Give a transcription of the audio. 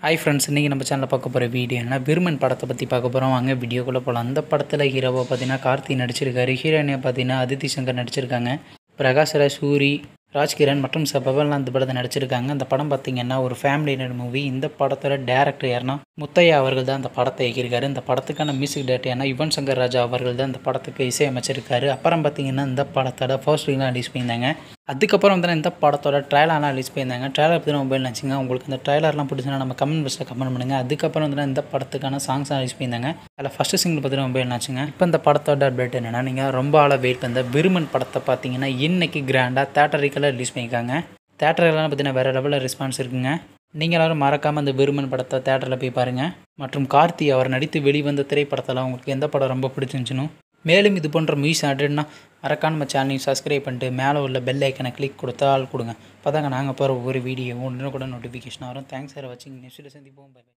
hi friends இன்றைக்கி நம்ம சேனலில் பார்க்க போகிற வீடியோ என்ன விருமன் படத்தை பற்றி பார்க்க போகிறோம் வாங்க வீடியோக்குள்ளே போகலாம் அந்த படத்தில் ஹீரோவை பார்த்தீங்கன்னா கார்த்தி நடிச்சிருக்காரு ஹீரோயினை பார்த்தீங்கன்னா அதித்தி சங்கர் நடிச்சிருக்காங்க பிரகாஷ்ராஜ் சூரி ராஜ்கிரண் மற்றும் சபவெல்லாம் இந்த படத்தை நடிச்சிருக்காங்க அந்த படம் பார்த்தீங்கன்னா ஒரு ஃபேமிலினர் மூவி இந்த படத்தோட டேரக்டர் யாருன்னா முத்தையா அவர்கள் தான் அந்த படத்தை இயக்கியிருக்காரு இந்த படத்துக்கான மியூசிக் டேரக்டர் ஏன்னா யுவன் சங்கர் ராஜா அவர்கள் தான் இந்த படத்துக்கு இசையமைச்சிருக்காரு அப்புறம் பார்த்தீங்கன்னா இந்த படத்தோட ஃபர்ஸ்ட் ரீலாம் ரிலீஸ் பண்ணியிருந்தாங்க அதுக்கப்புறம் வந்து இந்த படத்தோட ட்ரைலர்லாம் ரிலீஸ் பண்ணியிருந்தாங்க ட்ரைலர் பற்றி மொபைல் நினச்சிங்க உங்களுக்கு இந்த ட்ரைலர்லாம் பிடிச்சுன்னா நம்ம கமெண்ட் பாக்ஸில் கமெண்ட் பண்ணுங்கள் அதுக்கப்புறம் வந்து இந்த படத்துக்கான சாங்ஸ்லாம் ரிலீஸ் பண்ணியிருந்தாங்க அதில் ஃபஸ்ட்டு சிங்கிள் பற்றி மொபைல் நினச்சிங்க இப்போ இந்த படத்தோட அப்டேட் என்னென்னா நீங்கள் ரொம்ப ஆளாக வெயிட் பண்ண விருமன் படத்தை பார்த்தீங்கன்னா இன்னைக்கு கிராண்டாக தேட்டரிக்கெல்லாம் ரிலீஸ் பண்ணியிருக்காங்க தேட்டர்கள்லாம் பார்த்தீங்கன்னா வேறு லெவலில் ரெஸ்பான்ஸ் இருக்குங்க நீங்கள் எல்லாரும் மறக்காமல் அந்த விருமன் படத்தை தேட்டரில் போய் பாருங்கள் மற்றும் கார்த்தி அவர் நடித்து வெளிவந்த திரைப்படத்தெல்லாம் உங்களுக்கு எந்த படம் ரொம்ப பிடிச்சிருந்துச்சுன்னு மேலும் இது போன்ற மியூஸ் அட்னா மறக்காம நம்ம சேனலையும் சப்ஸ்கிரைப் பண்ணிட்டு மேலே உள்ள பெல் ஐக்கனை கிளிக் கொடுத்தா ஆள் கொடுங்க அப்போ தாங்க நாங்கள் போகிற ஒவ்வொரு வீடியோவும் உடனே கூட நோட்டிஃபிகேஷன் வரும் தேங்க்ஸ் சார் வச்சிங்க நெக்ஸ்ட்டில் சந்திப்போம் பை